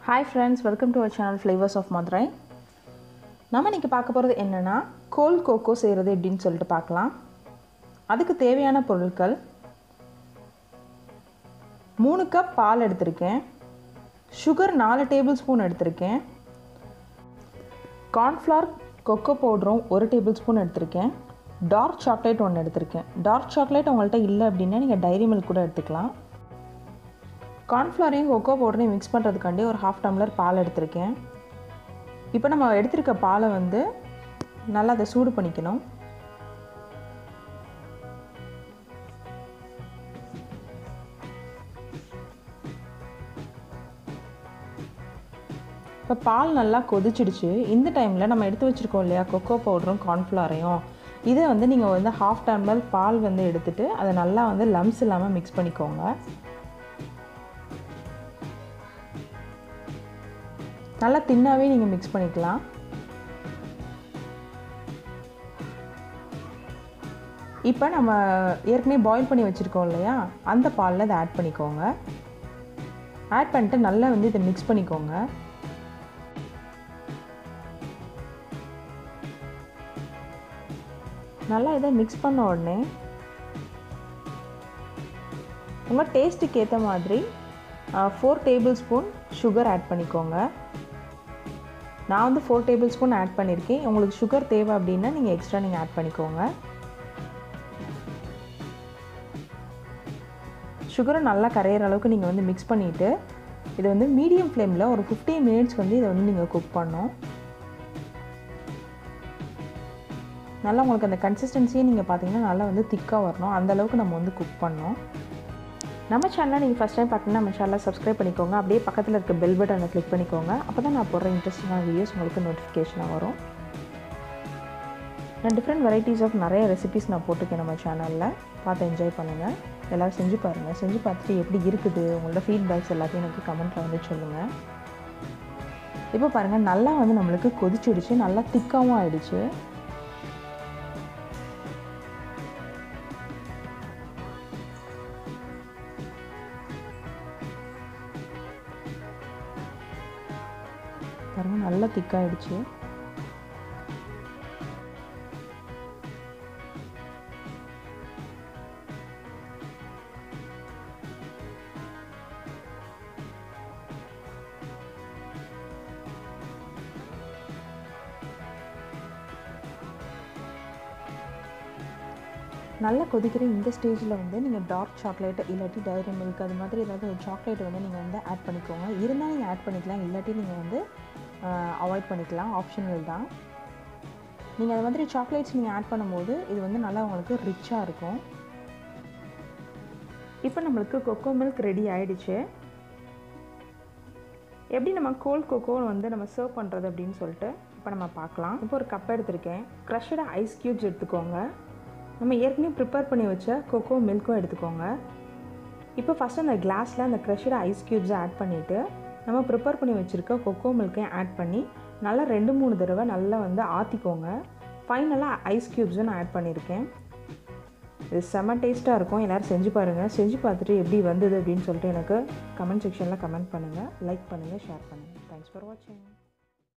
hi friends welcome to our channel flavours of Madurai நம்ம இன்றைக்கி பார்க்க போகிறது என்னென்னா கோல் கோகோ செய்கிறது எப்படின்னு சொல்லிட்டு பார்க்கலாம் அதுக்கு தேவையான பொருட்கள் மூணு கப் பால் எடுத்திருக்கேன் சுகர் நாலு டேபிள் ஸ்பூன் எடுத்திருக்கேன் கார்ன்ஃப்ளவர் கொக்கோ பவுடரும் ஒரு டேபிள் ஸ்பூன் எடுத்திருக்கேன் டார்க் சாக்லேட் ஒன்று எடுத்திருக்கேன் டார்க் சாக்லேட் உங்கள்கிட்ட இல்லை அப்படின்னா நீங்கள் டைரி மில்க் கூட எடுத்துக்கலாம் கார்ன்ஃப்ளவரையும் கொக்கோ பவுடரையும் மிக்ஸ் பண்ணுறதுக்காண்டி ஒரு ஹாஃப் டம்ளர் பால் எடுத்திருக்கேன் இப்போ நம்ம எடுத்திருக்க பாலை வந்து நல்லா அதை சூடு பண்ணிக்கணும் இப்போ பால் நல்லா கொதிச்சிடுச்சு இந்த டைமில் நம்ம எடுத்து வச்சுருக்கோம் இல்லையா கொக்கோ பவுடரும் கார்ன்ஃப்ளவரையும் இதை வந்து நீங்கள் வந்து ஹாஃப் டம்ளர் பால் வந்து எடுத்துகிட்டு அதை நல்லா வந்து லம்ஸ் இல்லாமல் மிக்ஸ் பண்ணிக்கோங்க நல்லா தின்னாவே நீங்கள் மிக்ஸ் பண்ணிக்கலாம் இப்போ நம்ம ஏற்கனவே பாயில் பண்ணி வச்சுருக்கோம் இல்லையா அந்த பாலில் இதை ஆட் பண்ணிக்கோங்க ஆட் பண்ணிட்டு நல்லா வந்து இதை மிக்ஸ் பண்ணிக்கோங்க நல்லா இதை மிக்ஸ் பண்ண உடனே உங்கள் டேஸ்ட்டுக்கு ஏற்ற மாதிரி four tablespoon sugar add பண்ணிக்கோங்க நான் வந்து ஃபோர் டேபிள் ஸ்பூன் ஆட் பண்ணியிருக்கேன் உங்களுக்கு சுகர் தேவை அப்படின்னா நீங்கள் எக்ஸ்ட்ரா நீங்கள் ஆட் பண்ணிக்கோங்க சுகரை நல்லா கரையிற அளவுக்கு நீங்கள் வந்து மிக்ஸ் பண்ணிவிட்டு இதை வந்து மீடியம் ஃப்ளேமில் ஒரு ஃபிஃப்டீன் மினிட்ஸ் வந்து இதை வந்து நீங்கள் குக் பண்ணணும் நல்லா உங்களுக்கு அந்த கன்சிஸ்டன்சியே நீங்கள் பார்த்தீங்கன்னா நல்லா வந்து திக்காக வரணும் அந்தளவுக்கு நம்ம வந்து குக் பண்ணோம் நம்ம சேனலை நீங்கள் ஃபஸ்ட் டைம் பார்த்தீங்கன்னா நம்ம சேனலை சப்ஸ்கிரைப் பண்ணிக்கோங்க அப்படியே பக்கத்தில் இருக்க பெல் பட்டனை கிளிக் பண்ணிக்கோங்க அப்போ தான் நான் போடுற இன்ட்ரெஸ்டிங்கான வீடியோஸ் உங்களுக்கு நோட்டிஃபிகேஷனாக வரும் நான் டிஃப்ரெண்ட் வெரைட்டிஸ் ஆஃப் நிறைய ரெசிபிஸ் நான் போட்டிருக்கேன் நம்ம சேனலில் பார்த்து என்ஜாய் பண்ணுங்கள் எல்லோரும் செஞ்சு பாருங்கள் செஞ்சு பார்த்துட்டு எப்படி இருக்குது உங்களோட ஃபீட்பேக்ஸ் எல்லாத்தையும் எனக்கு கமெண்ட்டில் வந்து சொல்லுங்கள் இப்போ பாருங்கள் நல்லா வந்து நம்மளுக்கு கொதிச்சிடுச்சு நல்லா திக்காகவும் ஆயிடுச்சு பாருங்கள் நல்லா திக்காயிடுச்சு நல்லா கொதிக்கிற இந்த ஸ்டேஜில் வந்து நீங்கள் டார்க் சாக்லேட் இல்லாட்டி டைரி மில்க் அது மாதிரி ஏதாவது ஒரு சாக்லேட் வந்து நீங்கள் வந்து ஆட் பண்ணிக்கோங்க இருந்தால் நீங்கள் ஆட் பண்ணிக்கலாம் இல்லாட்டி நீங்கள் வந்து அவாய்ட் பண்ணிக்கலாம் ஆப்ஷனல் தான் நீங்கள் அது மாதிரி சாக்லேட்ஸ் நீங்கள் ஆட் பண்ணும்போது இது வந்து நல்லா உங்களுக்கு ரிச்சாக இருக்கும் இப்போ நம்மளுக்கு கொக்கோ மில்க் ரெடி ஆகிடுச்சு எப்படி நம்ம கோல்ட் கொக்கோ வந்து நம்ம சர்வ் பண்ணுறது அப்படின்னு சொல்லிட்டு இப்போ நம்ம பார்க்கலாம் இப்போ ஒரு கப் எடுத்திருக்கேன் க்ரஷ்டு ஐஸ் க்யூப்ஸ் எடுத்துக்கோங்க நம்ம ஏற்கனவே ப்ரிப்பேர் பண்ணி வச்ச கொக்கோ மில்க்கும் எடுத்துக்கோங்க இப்போ ஃபஸ்ட் அந்த கிளாஸில் அந்த க்ரஷ்டு ஐஸ் க்யூப்ஸை ஆட் பண்ணிவிட்டு நம்ம ப்ரிப்பேர் பண்ணி வச்சுருக்க கொக்கோ மில்க்கையும் ஆட் பண்ணி நல்லா ரெண்டு மூணு தடவை நல்லா வந்து ஆற்றிக்கோங்க ஃபைனலாக ஐஸ் க்யூப்ஸும் நான் ஆட் பண்ணியிருக்கேன் இது செம்ம டேஸ்ட்டாக இருக்கும் எல்லோரும் செஞ்சு பாருங்கள் செஞ்சு பார்த்துட்டு எப்படி வந்தது அப்படின்னு சொல்லிட்டு எனக்கு கமெண்ட் செக்ஷனில் கமெண்ட் பண்ணுங்கள் லைக் பண்ணுங்கள் ஷேர் பண்ணுங்கள் தேங்க்ஸ் ஃபார் வாட்சிங்